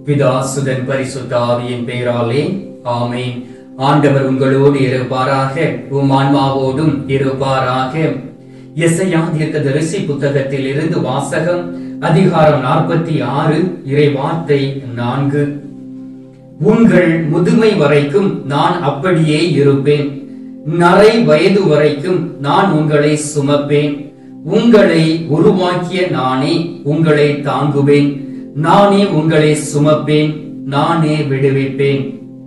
பிதா சுதன் பரிசுத்த ஆவியின் பெயராலே ஆமென் ஆண்டவர் உங்களோடு இருப்பாராக உம் ஆன்மாவோடும் இருப்பாராக எசையா தீர்க்கதரிசி புத்தகத்தில் இருந்து வாசகம் அதிகாரம் நாற்பத்தி ஆறு இறை வார்த்தை நான்கு உங்கள் முதுமை வரைக்கும் நான் அப்படியே இருப்பேன் நரை வயது வரைக்கும் நான் உங்களை சுமப்பேன் உங்களை உருவாக்கிய நானே உங்களை தாங்குவேன் நானே உங்களை சுமப்பேன் நானே விடுவிப்பேன்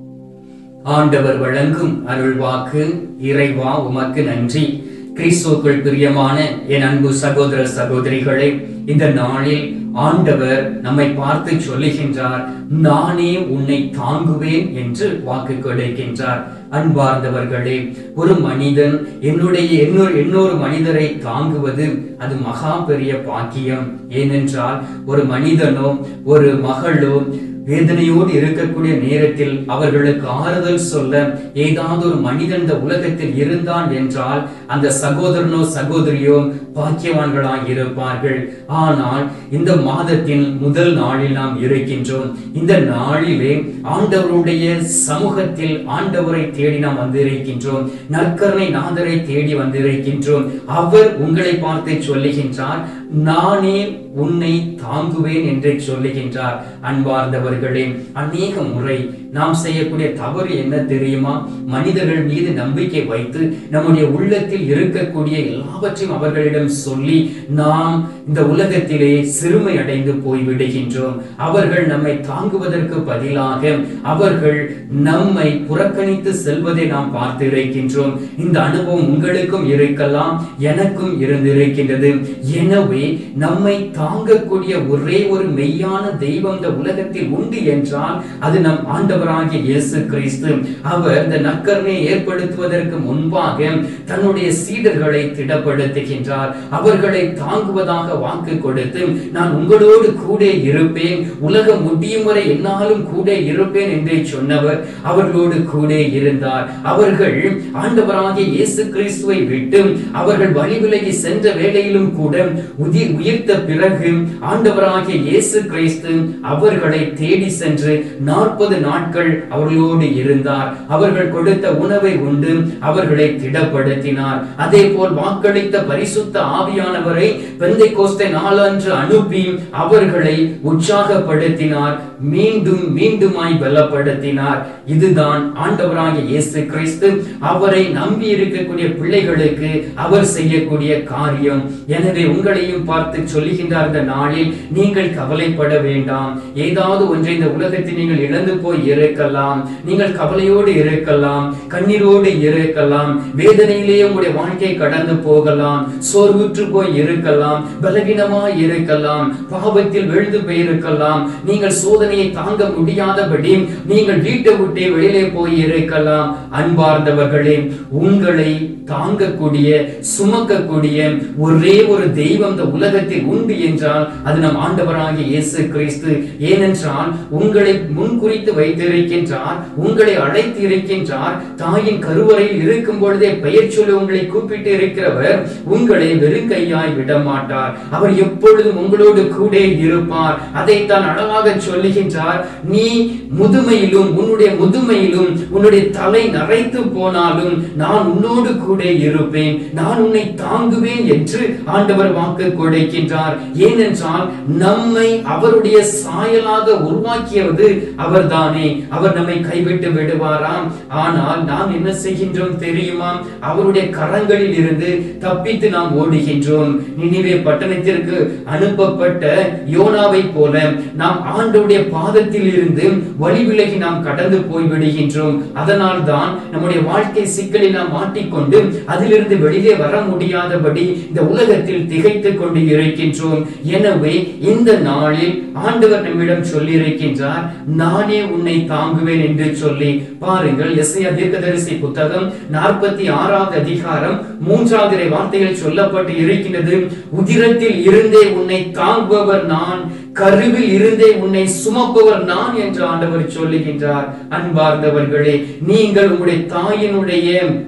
ஆண்டவர் வழங்கும் அருள்வாக்கு இறைவா உமக்கு நன்றி கிறிஸ்துவுக்குள் பிரியமான என் அன்பு சகோதர சகோதரிகளே இந்த நாளில் ஆண்டவர் நம்மை பார்த்து சொல்லுகின்றார் நானே உன்னை தாங்குவேன் என்று வாக்கு கொடுக்கின்றார் அன்பார்ந்தவர்களே ஒரு மனிதன் என்னுடைய இன்னொரு இன்னொரு மனிதரை தாங்குவது அது மகா பெரிய பாக்கியம் ஏனென்றால் ஒரு மனிதனோ ஒரு மகளோ வேதனையோடு இருக்கக்கூடிய நேரத்தில் அவர்களுக்கு ஆறுதல் சொல்ல ஏதாவது ஒரு மனிதன் இந்த உலகத்தில் இருந்தான் என்றால் அந்த சகோதரனோ சகோதரியோ பாக்கியவான்களாய் இருப்பார்கள் ஆனால் இந்த மாதத்தின் முதல் நாளில் நாம் இருக்கின்றோம் இந்த நாளிலே ஆண்டவருடைய சமூகத்தில் ஆண்டவரை தேடி நாம் வந்திருக்கின்றோம் நற்கருணை நாதரை தேடி வந்திருக்கின்றோம் அவர் உங்களை பார்த்து சொல்லுகின்றார் நானே உன்னை தாங்குவேன் என்று சொல்லுகின்றார் அன்பார்ந்தவர்களே அநேக முறை நாம் செய்யக்கூடிய தவறு என்ன தெரியுமா மனிதர்கள் மீது நம்பிக்கை வைத்து நம்முடைய உள்ளத்தில் இருக்கக்கூடிய எல்லாவற்றையும் அவர்களிடம் சொல்லி நாம் இந்த உலகத்திலே சிறுமை அடைந்து போய் விடுகின்றோம் அவர்கள் நம்மை தாங்குவதற்கு பதிலாக அவர்கள் நம்மை புறக்கணித்து செல்வதை நாம் பார்த்து இருக்கின்றோம் இந்த அனுபவம் உங்களுக்கும் இருக்கலாம் எனக்கும் இருந்திருக்கின்றது எனவே நம்மை தாங்கக்கூடிய ஒரே ஒரு மெய்யான தெய்வம் இந்த உலகத்தில் உண்டு என்றால் அது நம் ஆண்டவராகிய இயேசு கிறிஸ்து அவர் இந்த நற்கருணையை ஏற்படுத்துவதற்கு முன்பாக தன்னுடைய சீடர்களை திடப்படுத்துகின்றார் அவர்களை தாங்குவதாக வாக்கு கொடுத்து நான் உங்களோடு கூட இருப்பேன் உலகம் முடியும் வரை என்னாலும் கூட இருப்பேன் என்றே சொன்னவர் அவர்களோடு கூட இருந்தார் அவர்கள் ஆண்டவராகிய இயேசு கிறிஸ்துவை விட்டு அவர்கள் வழி விலகி சென்ற வேளையிலும் கூட உதி உயிர்த்த பிறகு ஆண்டவராகிய இயேசு கிறிஸ்து அவர்களை தேடி சென்று நாற்பது நாட்கள் அவர்களோடு இருந்தார் அவர்கள் கொடுத்த உணவை உண்டு அவர்களை திடப்படுத்தினார் அதே போல் வாக்களித்த பரிசுத்த ஆவியானவரை பெந்தை கோஸ்தை நாளன்று அனுப்பி அவர்களை உற்சாகப்படுத்தினார் மீண்டும் மீண்டுமாய் பலப்படுத்தினார் இதுதான் ஆண்டவராகிய இயேசு கிறிஸ்து அவரை நம்பி இருக்கக்கூடிய பிள்ளைகளுக்கு அவர் செய்யக்கூடிய காரியம் எனவே உங்களையும் பார்த்து சொல்லுகின்றார் இந்த நாளில் நீங்கள் கவலைப்பட வேண்டாம் ஏதாவது ஒன்றை இந்த உலகத்தில் நீங்கள் இழந்து போய் இருக்கலாம் நீங்கள் கவலையோடு இருக்கலாம் கண்ணீரோடு இருக்கலாம் வேதனையிலேயே உங்களுடைய வாழ்க்கை கடந்து போகலாம் சோர்வுற்று போய் இருக்கலாம் பலவீனமாய் இருக்கலாம் பாவத்தில் விழுந்து போயிருக்கலாம் நீங்கள் சோதனையை தாங்க முடியாதபடி நீங்கள் வீட்டை விட்டே வெளியிலே போய் இருக்கலாம் அன்பார்ந்தவர்களே உங்களை தாங்கக்கூடிய சுமக்கக்கூடிய ஒரே ஒரு தெய்வம் இந்த உலகத்தில் உண்டு என்றால் அது நம் ஆண்டவராகிய இயேசு கிறிஸ்து ஏனென்றால் உங்களை முன்குறித்து வைத்திருக்கின்றார் உங்களை அழைத்து இருக்கின்றார் தாயின் கருவறையில் இருக்கும் பொழுதே பெயர் சொல்லி உங்களை கூப்பிட்டு இருக்கிறவர் உங்களை வெறும் கையாய் விட மாட்டார் அவர் எப்பொழுதும் உங்களோடு கூட இருப்பார் அதைத்தான் அழகாக சொல்லுகின்றார் நீ முதுமையிலும் உன்னுடைய முதுமையிலும் உன்னுடைய தலை நரைத்து போனாலும் நான் உன்னோடு கூட இருப்பேன் நான் உன்னை தாங்குவேன் என்று ஆண்டவர் வாக்கு கொடுக்கின்றார் ஏனென்றால் நம்மை அவருடைய சாயலாக உருவாக்கியது அவர்தானே அவர் நம்மை கைவிட்டு விடுவாராம் ஆனால் நாம் என்ன செய்கின்றோம் தெரியுமா அவருடைய கரங்களில் இருந்து தப்பித்து நாம் ஓடுகின்றோம் நினைவே பட்டணத்திற்கு அனுப்பப்பட்ட யோனாவை போல நாம் ஆண்டவருடைய பாதத்தில் இருந்து வழி விலகி நாம் கடந்து போய் விடுகின்றோம் அதனால் தான் நம்முடைய வாழ்க்கை சிக்கலில் நாம் மாட்டிக்கொண்டு அதிலிருந்து வெளியே வர முடியாதபடி இந்த உலகத்தில் திகைத்துக் கொண்டு இருக்கின்றோம் எனவே இந்த நாளில் ஆண்டவர் நம்மிடம் சொல்லி இருக்கின்றார் நானே உன்னை தாங்குவேன் என்று சொல்லி பாருங்கள் எஸ்ஐயா தீர்க்கதரிசி புத்தகம் நாற்பத்தி ஆறாவது அதிகாரம் மூன்றாவது இறை வார்த்தையில் சொல்லப்பட்டு இருக்கின்றது உதிரத்தில் இருந்தே உன்னை தாங்குபவர் நான் கருவில் இருந்தே உன்னை சுமப்பவர் நான் என்று ஆண்டவர் சொல்லுகின்றார் அன்பார்ந்தவர்களே நீங்கள் உங்களுடைய தாயினுடைய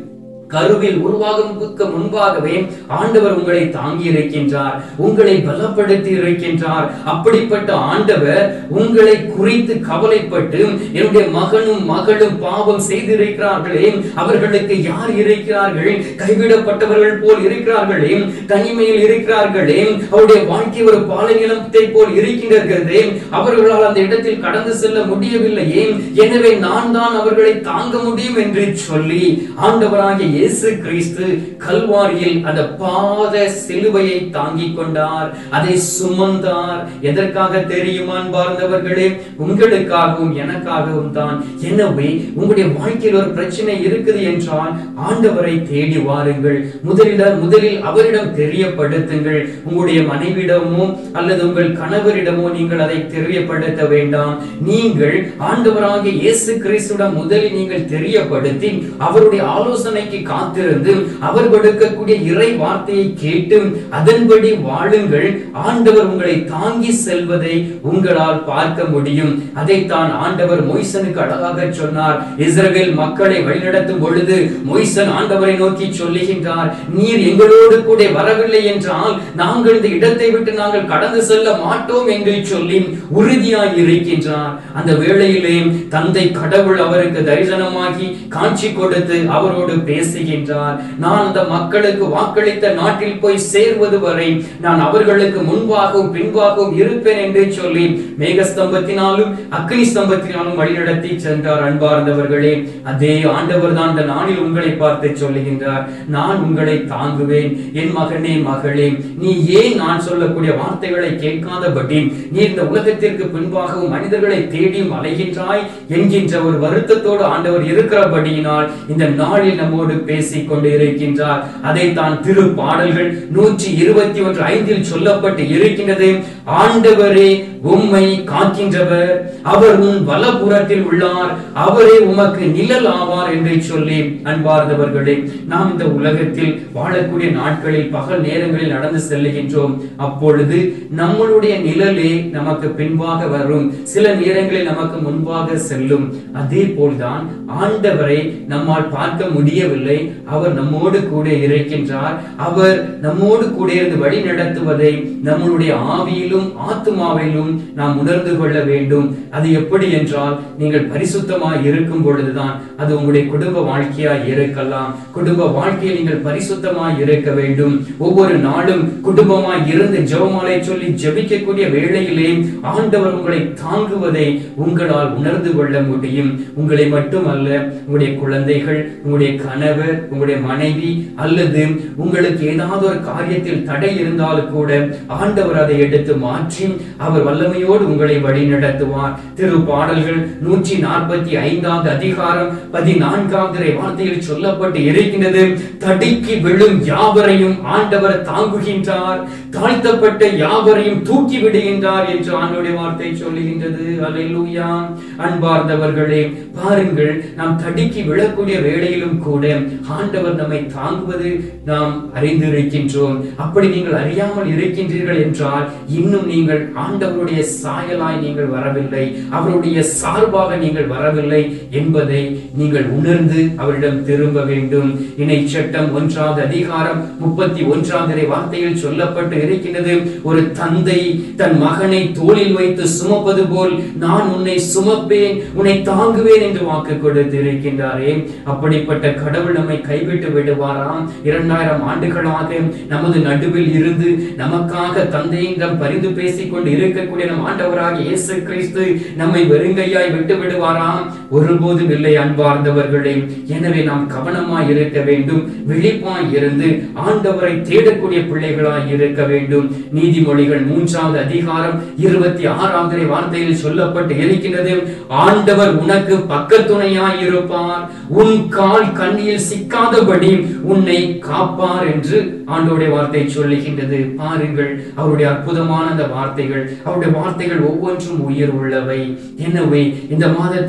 கருவில் உருவாகும்க்கு முன்பாகவே ஆண்டவர் உங்களை தாங்கி இருக்கின்றார் உங்களை பலப்படுத்தி இருக்கின்றார் அப்படிப்பட்ட ஆண்டவர் உங்களை குறித்து கவலைப்பட்டு என்னுடைய மகனும் மகளும் பாவம் செய்திருக்கிறார்களே அவர்களுக்கு யார் இருக்கிறார்கள் கைவிடப்பட்டவர்கள் போல் இருக்கிறார்களே தனிமையில் இருக்கிறார்களே அவருடைய வாழ்க்கை ஒரு பாலை நிலத்தை போல் இருக்கின்றதே அவர்களால் அந்த இடத்தில் கடந்து செல்ல முடியவில்லையே எனவே நான் தான் அவர்களை தாங்க முடியும் என்று சொல்லி ஆண்டவராகிய இயேசு கிறிஸ்து கல்வாரியில் அந்த பாத சிலுவையை தாங்கிக் கொண்டார் அதை சுமந்தார் எதற்காக தெரியுமா அன்பார்ந்தவர்களே உங்களுக்காகவும் எனக்காகவும் தான் எனவே உங்களுடைய வாழ்க்கையில் ஒரு பிரச்சனை இருக்குது என்றால் ஆண்டவரை தேடி வாருங்கள் முதலில் முதலில் அவரிடம் தெரியப்படுத்துங்கள் உங்களுடைய மனைவிடமோ அல்லது உங்கள் கணவரிடமோ நீங்கள் அதை தெரியப்படுத்த வேண்டாம் நீங்கள் ஆண்டவராகிய இயேசு கிறிஸ்துவிடம் முதலில் நீங்கள் தெரியப்படுத்தி அவருடைய ஆலோசனைக்கு காத்திருந்து அவர் கொடுக்கக்கூடிய இறை வார்த்தையை கேட்டு அதன்படி வாழுங்கள் ஆண்டவர் உங்களை தாங்கி செல்வதை உங்களால் பார்க்க முடியும் அதைத்தான் ஆண்டவர் மொய்சனுக்கு அழகாக சொன்னார் இஸ்ரவேல் மக்களை வழிநடத்தும் பொழுது மொய்சன் ஆண்டவரை நோக்கி சொல்லுகின்றார் நீர் எங்களோடு கூட வரவில்லை என்றால் நாங்கள் இந்த இடத்தை விட்டு நாங்கள் கடந்து செல்ல மாட்டோம் என்று சொல்லி உறுதியாய் இருக்கின்றார் அந்த வேளையிலே தந்தை கடவுள் அவருக்கு தரிசனமாகி காட்சி கொடுத்து அவரோடு பேசுகின்றார் நான் அந்த மக்களுக்கு வாக்களித்த நாட்டில் போய் சேர்வது வரை நான் அவர்களுக்கு முன்பாகவும் பின்பாகவும் இருப்பேன் என்று சொல்லி மேகஸ்தம்பத்தினாலும் அக்னி ஸ்தம்பத்தினாலும் வழிநடத்தி சென்றார் அன்பார்ந்தவர்களே அதே ஆண்டவர் தான் இந்த நாளில் உங்களை பார்த்து சொல்லுகின்றார் நான் உங்களை தாங்குவேன் என் மகனே மகளே நீ ஏன் நான் சொல்லக்கூடிய வார்த்தைகளை கேட்காதபடி நீ இந்த உலகத்திற்கு பின்பாகவும் மனிதர்களை தேடியும் அலைகின்றாய் என்கின்ற ஒரு வருத்தத்தோடு ஆண்டவர் இருக்கிறபடியினால் இந்த நாளில் நம்மோடு பேசிக் கொண்டு இருக்கின்றார் அதை தான் திரு பாடல்கள் நூற்றி இருபத்தி ஒன்று ஐந்தில் சொல்லப்பட்டு இருக்கின்றது ஆண்டவரே உம்மை காக்கின்றவர் அவர் உன் வலப்புறத்தில் உள்ளார் அவரே உமக்கு நிழல் ஆவார் என்று சொல்லி அன்பார்ந்தவர்களே நாம் இந்த உலகத்தில் வாழக்கூடிய நாட்களில் பகல் நேரங்களில் நடந்து செல்லுகின்றோம் அப்பொழுது நம்மளுடைய நிழலே நமக்கு பின்பாக வரும் சில நேரங்களில் நமக்கு முன்பாக செல்லும் அதே போல்தான் ஆண்டவரை நம்மால் பார்க்க முடியவில்லை அவர் நம்மோடு கூட இருக்கின்றார் அவர் நம்மோடு கூட இருந்து வழி நடத்துவதை நம்மளுடைய ஆவியிலும் ஆத்துமாவிலும் நாம் உணர்ந்து கொள்ள வேண்டும் அது எப்படி என்றால் நீங்கள் பரிசுத்தமாய் இருக்கும் பொழுதுதான் அது உங்களுடைய குடும்ப வாழ்க்கையாய் இருக்கலாம் குடும்ப வாழ்க்கையில் நீங்கள் பரிசுத்தமாய் இருக்க வேண்டும் ஒவ்வொரு நாளும் குடும்பமாய் இருந்து ஜெபமாலை சொல்லி ஜெபிக்கக்கூடிய வேளையிலே ஆண்டவர் உங்களை தாங்குவதை உங்களால் உணர்ந்து கொள்ள முடியும் உங்களை மட்டுமல்ல உங்களுடைய குழந்தைகள் உங்களுடைய கணவர் உங்களுடைய மனைவி அல்லது உங்களுக்கு ஏதாவது ஒரு காரியத்தில் தடை இருந்தாலும் கூட ஆண்டவர் அதை எடுத்து மாற்றி அவர் வல்லமையோடு உங்களை வழி நடத்துவார் திரு பாடல்கள் நூற்றி நாற்பத்தி ஐந்தாவது அதிகாரம் பதினான்காவது வார்த்தையில் சொல்லப்பட்டு இருக்கின்றது தடிக்கு விழும் யாவரையும் ஆண்டவர் தாங்குகின்றார் தாழ்த்தப்பட்ட யாவரையும் தூக்கி விடுகின்றார் என்று ஆண்டுடைய வார்த்தை சொல்லுகின்றது அல்லேலூயா அன்பார்ந்தவர்களே பாருங்கள் நாம் தடுக்கி விழக்கூடிய வேளையிலும் கூட ஆண்டவர் நம்மை தாங்குவது நாம் அறிந்திருக்கின்றோம் அப்படி நீங்கள் அறியாமல் இருக்கின்றீர்கள் என்றால் இன்னும் நீங்கள் ஆண்டவருடைய சாயலாய் நீங்கள் வரவில்லை அவருடைய சார்பாக நீங்கள் வரவில்லை என்பதை நீங்கள் உணர்ந்து அவரிடம் திரும்ப வேண்டும் இணை சட்டம் ஒன்றாவது அதிகாரம் முப்பத்தி ஒன்றாவது வார்த்தையில் சொல்லப்பட்டு இருக்கின்றது ஒரு தந்தை தன் மகனை தோளில் வைத்து சுமப்பது போல் நான் உன்னை சுமப்பேன் உன்னை தாங்குவேன் என்று வாக்கு கொடுத்து இருக்கின்றாரே அப்படிப்பட்ட கடவுள் நம்மை கைவிட்டு விடுவாராம் இரண்டாயிரம் ஆண்டுகளாக நமது நடுவில் இருந்து நமக்காக தந்தையிடம் பரிந்து பேசிக் கொண்டு இருக்கக்கூடிய நம் ஆண்டவராக இயேசு கிறிஸ்து நம்மை வெறுங்கையாய் விட்டு விடுவாராம் ஒருபோதும் இல்லை அன்பார்ந்தவர்களே எனவே நாம் கவனமாய் இருக்க வேண்டும் விழிப்பாய் இருந்து ஆண்டவரை தேடக்கூடிய பிள்ளைகளாய் இருக்க வேண்டும் நீதிமொழிகள் மூன்றாவது அதிகாரம் இருபத்தி ஆறாவது வார்த்தையில் சொல்லப்பட்டு இருக்கின்றது ஆண்டவர் உனக்கு பக்கத்துணையாய் இருப்பார் உன் கால் கண்ணியில் சிக்காதபடி உன்னை காப்பார் என்று ஆண்டோடைய வார்த்தை சொல்லுகின்றது பாருங்கள் அவருடைய அற்புதமான அந்த வார்த்தைகள் அவருடைய வார்த்தைகள் ஒவ்வொன்றும் உயிர் உள்ளவை எனவே இந்த மாதத்தின் முதல்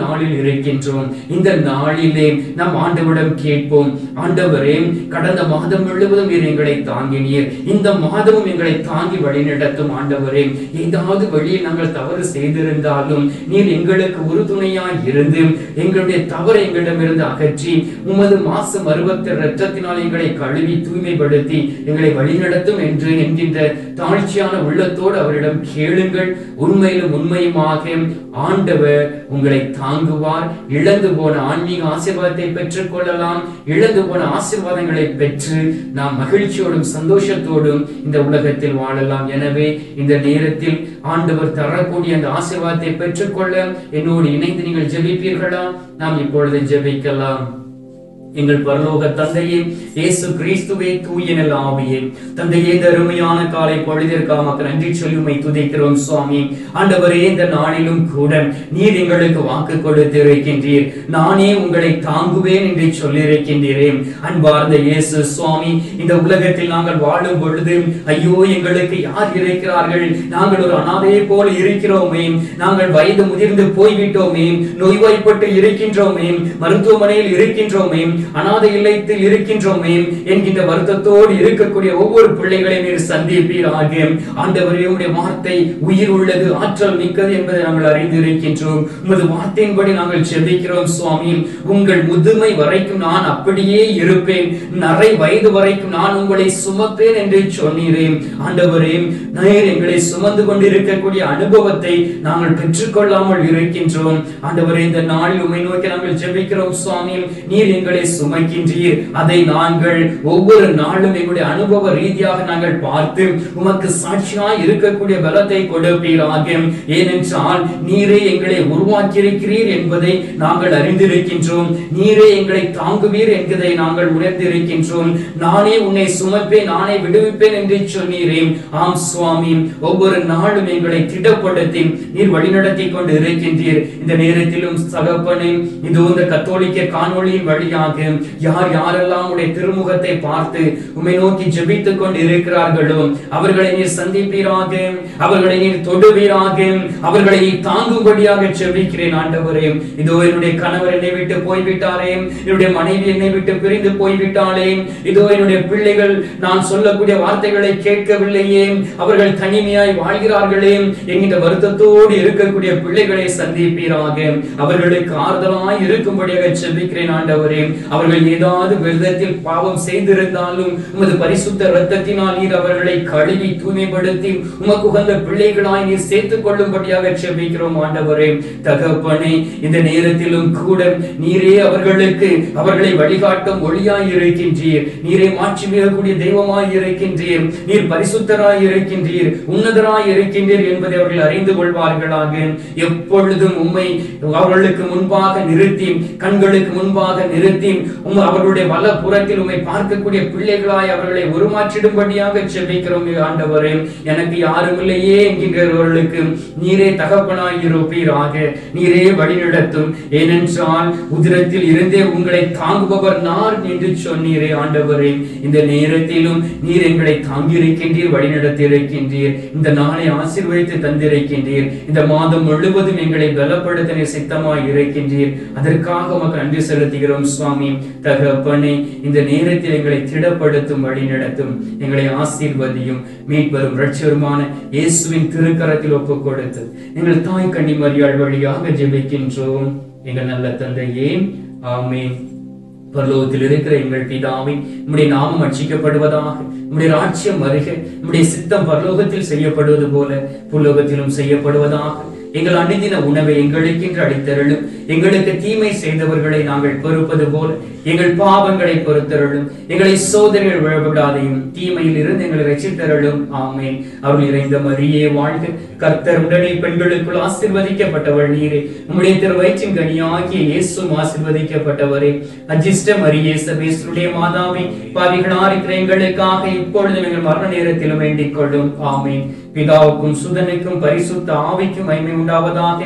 நாளில் இருக்கின்றோம் இந்த நாளிலே நாம் ஆண்டவரிடம் கேட்போம் ஆண்டவரே கடந்த மாதம் முழுவதும் நீர் எங்களை தாங்கினீர் இந்த மாதமும் எங்களை தாங்கி வழிநடத்தும் ஆண்டவரே ஏதாவது வழியில் நாங்கள் தவறு செய்திருந்தாலும் நீர் எங்களுக்கு உறுதுணையாய் இருந்து எங்களுடைய தவறை எங்களிடமிருந்து அகற்றி உமது மாசு மருவத்த இரத்தத்தினால் எங்களை கழுவி தூய்மைப்படுத்தி எங்களை வழிநடத்தும் என்று என்கின்ற தாழ்ச்சியான உள்ளத்தோடு அவரிடம் கேளுங்கள் உண்மையிலும் உண்மையுமாக ஆண்டவர் உங்களை தாங்குவார் இழந்து போன ஆன்மீக ஆசீர்வாதத்தை பெற்றுக் கொள்ளலாம் இழந்து போன ஆசீர்வாதங்களை பெற்று நாம் மகிழ்ச்சியோடும் சந்தோஷத்தோடும் இந்த உலகத்தில் வாழலாம் எனவே இந்த நேரத்தில் ஆண்டவர் தரக்கூடிய அந்த ஆசீர்வாதத்தை பெற்றுக்கொள்ள என்னோடு இணைந்து நீங்கள் ஜெபிப்பீர்களா நாம் இப்பொழுது ஜெபிக்கலாம் எங்கள் பரலோக தந்தையே இயேசு கிறிஸ்துவே தூயனல் ஆவியே தந்தையே இந்த அருமையான காலை பொழுதிற்காக நன்றி சொல்லி உம்மை துதிக்கிறோம் சுவாமி ஆண்டவரே இந்த நாளிலும் கூட நீர் எங்களுக்கு வாக்கு கொடுத்திருக்கின்றீர் நானே உங்களை தாங்குவேன் என்று சொல்லியிருக்கின்றீரே அன்பார்ந்த இயேசு சுவாமி இந்த உலகத்தில் நாங்கள் வாழும் பொழுது ஐயோ எங்களுக்கு யார் இருக்கிறார்கள் நாங்கள் ஒரு அனாதையை போல இருக்கிறோமே நாங்கள் வயது முதிர்ந்து போய்விட்டோமே நோய்வாய்ப்பட்டு இருக்கின்றோமே மருத்துவமனையில் இருக்கின்றோமே அனாதை இல்லத்தில் இருக்கின்றோமே என்கின்ற வருத்தத்தோடு இருக்கக்கூடிய ஒவ்வொரு பிள்ளைகளையும் நீர் சந்திப்பீராக ஆண்டவரே உடைய வார்த்தை உயிர் உள்ளது ஆற்றல் மிக்கது என்பதை நாங்கள் அறிந்திருக்கின்றோம் உமது வார்த்தையின்படி நாங்கள் செபிக்கிறோம் சுவாமி உங்கள் முதுமை வரைக்கும் நான் அப்படியே இருப்பேன் நரை வயது வரைக்கும் நான் உங்களை சுமப்பேன் என்று சொன்னீரேன் ஆண்டவரே நேர் எங்களை சுமந்து கொண்டிருக்கக்கூடிய அனுபவத்தை நாங்கள் பெற்றுக்கொள்ளாமல் இருக்கின்றோம் ஆண்டவரே இந்த நாளில் உம்மை நோக்கி நாங்கள் ஜெபிக்கிறோம் சுவாமி நீர் எங்களை சுமக்கின்றீர் அதை நாங்கள் ஒவ்வொரு நாளும் எங்களுடைய அனுபவ ரீதியாக நாங்கள் பார்த்து உமக்கு சாட்சியாய் இருக்கக்கூடிய பலத்தை கொடுப்பீராக ஏனென்றால் நீரே எங்களை உருவாக்கியிருக்கிறீர் என்பதை நாங்கள் அறிந்திருக்கின்றோம் நீரே எங்களை தாங்குவீர் என்பதை நாங்கள் உணர்ந்திருக்கின்றோம் நானே உன்னை சுமப்பேன் நானே விடுவிப்பேன் என்று சொன்னீரேன் ஆம் சுவாமி ஒவ்வொரு நாளும் எங்களை திடப்படுத்தி நீர் வழிநடத்தி கொண்டு இருக்கின்றீர் இந்த நேரத்திலும் சகப்பனே இது இந்த கத்தோலிக்க காணொளியின் வழியாக யார் யாரெல்லாம் உடைய திருமுகத்தை பார்த்து உம்மை நோக்கி ஜெபித்துக் கொண்டு இருக்கிறார்களோ அவர்களை நீர் சந்திப்பீராக அவர்களை நீர் தொடுவீராக அவர்களை நீர் தாங்கும்படியாக ஜெபிக்கிறேன் ஆண்டவரே இதோ என்னுடைய கணவர் என்னை விட்டு போய்விட்டாரே என்னுடைய மனைவி என்னை விட்டு பிரிந்து போய்விட்டாளே இதோ என்னுடைய பிள்ளைகள் நான் சொல்லக்கூடிய வார்த்தைகளை கேட்கவில்லையே அவர்கள் தனிமையாய் வாழ்கிறார்களே என்கின்ற வருத்தத்தோடு இருக்கக்கூடிய பிள்ளைகளை சந்திப்பீராக அவர்களுக்கு ஆறுதலாய் இருக்கும்படியாக செபிக்கிறேன் ஆண்டவரே அவர்கள் ஏதாவது விரதத்தில் பாவம் செய்திருந்தாலும் உமது பரிசுத்த இரத்தத்தினால் நீர் அவர்களை கழுவி தூய்மைப்படுத்தி உமக்கு உகந்த பிள்ளைகளாய் நீர் சேர்த்துக் கொள்ளும்படியாக செபிக்கிறோம் ஆண்டவரே தகப்பனே இந்த நேரத்திலும் கூட நீரே அவர்களுக்கு அவர்களை வழிகாட்டும் ஒளியாய் இருக்கின்றீர் நீரே மாற்றி மீறக்கூடிய தெய்வமாய் இருக்கின்றீர் நீர் பரிசுத்தராய் இருக்கின்றீர் உன்னதராய் இருக்கின்றீர் என்பதை அவர்கள் அறிந்து கொள்வார்களாக எப்பொழுதும் உம்மை அவர்களுக்கு முன்பாக நிறுத்தி கண்களுக்கு முன்பாக நிறுத்தி உம் அவர்களுடைய வல புறத்தில் உம்மை பார்க்கக்கூடிய பிள்ளைகளாய் அவர்களை உருமாற்றிடும்படியாக செபிக்கிறோம் ஆண்டவரே எனக்கு யாரும் இல்லையே என்கின்றவர்களுக்கு நீரே தகப்பனாய் இருப்பீராக நீரே வழிநடத்தும் ஏனென்றால் உதிரத்தில் இருந்தே உங்களை தாங்குபவர் நான் என்று சொன்னீரே ஆண்டவரே இந்த நேரத்திலும் நீர் எங்களை தாங்கியிருக்கின்றீர் வழிநடத்தி இருக்கின்றீர் இந்த நாளை ஆசீர்வதித்து தந்திருக்கின்றீர் இந்த மாதம் முழுவதும் எங்களை பலப்படுத்த நீர் சித்தமாய் இருக்கின்றீர் அதற்காக உமக்கு நன்றி செலுத்துகிறோம் சுவாமி தகப்பனே இந்த நேரத்தில் எங்களை திடப்படுத்தும் வழி நடத்தும் எங்களை ஆசீர்வதியும் மீட்பெரும் இரட்சருமான இயேசுவின் திருக்கரத்தில் ஒப்புக் கொடுத்து எங்கள் தாய் கன்னி மரியாள் வழியாக ஜெபிக்கின்றோம் எங்கள் நல்ல தந்தையே ஆமென் பரலோகத்தில் இருக்கிற எங்கள் பிதாவை உம்முடைய நாமம் அர்ச்சிக்கப்படுவதாக உம்முடைய ராட்சியம் வருக உம்முடைய சித்தம் பரலோகத்தில் செய்யப்படுவது போல புல்லோகத்திலும் செய்யப்படுவதாக எங்கள் அணுதின உணவை எங்களுக்கென்று அளித்தருளும் எங்களுக்கு தீமை செய்தவர்களை நாங்கள் பொறுப்பது போல எங்கள் பாவங்களை பொறுத்தருளும் எங்களை சோதனைகள் விழவிடாதையும் தீமையில் இருந்து எங்களை ரசித்தருளும் ஆமேன் அருள் நிறைந்த மரியே வாழ்க கர்த்தர் உடனே பெண்களுக்குள் ஆசிர்வதிக்கப்பட்டவள் நீரே உம்முடைய திரு வயிற்றின் கனியாகிய இயேசும் ஆசிர்வதிக்கப்பட்டவரே அஜிஷ்ட மரியே சபேஸ்வருடைய மாதாவை பாவிகளா இருக்கிற எங்களுக்காக இப்பொழுது எங்கள் மரண நேரத்திலும் வேண்டிக் கொள்ளும் ஆமேன் பிதாவுக்கும் சுதனுக்கும் பரிசுத்த ஆவிக்கும் மகிமை உண்டாவதாக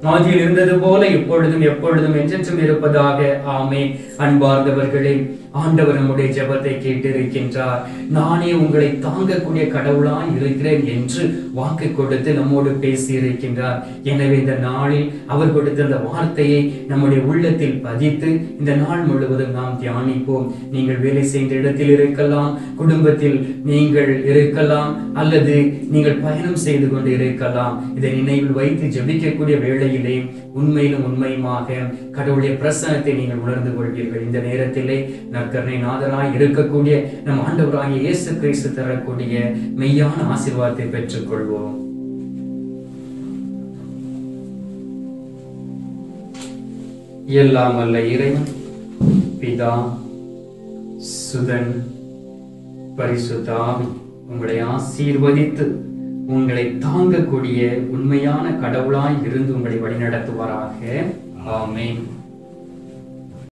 ஆதியில் இருந்தது போல இப்பொழுதும் எப்பொழுதும் என்றென்றும் இருப்பதாக ஆமே அன்பார்ந்தவர்களே ஆண்டவர் நம்முடைய ஜெபத்தை கேட்டிருக்கின்றார் நானே உங்களை தாங்கக்கூடிய கடவுளாய் இருக்கிறேன் என்று வாக்கு கொடுத்து நம்மோடு பேசி இருக்கின்றார் எனவே இந்த நாளில் அவர் கொடுத்த அந்த வார்த்தையை நம்முடைய உள்ளத்தில் பதித்து இந்த நாள் முழுவதும் நாம் தியானிப்போம் நீங்கள் வேலை செய்த இடத்தில் இருக்கலாம் குடும்பத்தில் நீங்கள் இருக்கலாம் அல்லது நீங்கள் பயணம் செய்து கொண்டு இருக்கலாம் இதை நினைவில் வைத்து ஜெபிக்கக்கூடிய வேளையிலே உண்மையிலும் உண்மையுமாக கடவுளுடைய பிரசனத்தை நீங்கள் உணர்ந்து கொள்வீர்கள் இந்த நேரத்திலே நற்கருணை நாதராய் இருக்கக்கூடிய நம் ஆண்டவராகிய இயேசு கிறிஸ்து தரக்கூடிய மெய்யான ஆசீர்வாதத்தை பெற்றுக்கொள்வோம் எல்லாம் அல்ல இறைவன் பிதா சுதன் பரிசுத்தாவி உங்களை ஆசீர்வதித்து உங்களை தாங்கக்கூடிய உண்மையான கடவுளாய் இருந்து உங்களை வழிநடத்துவாராக ஆமென்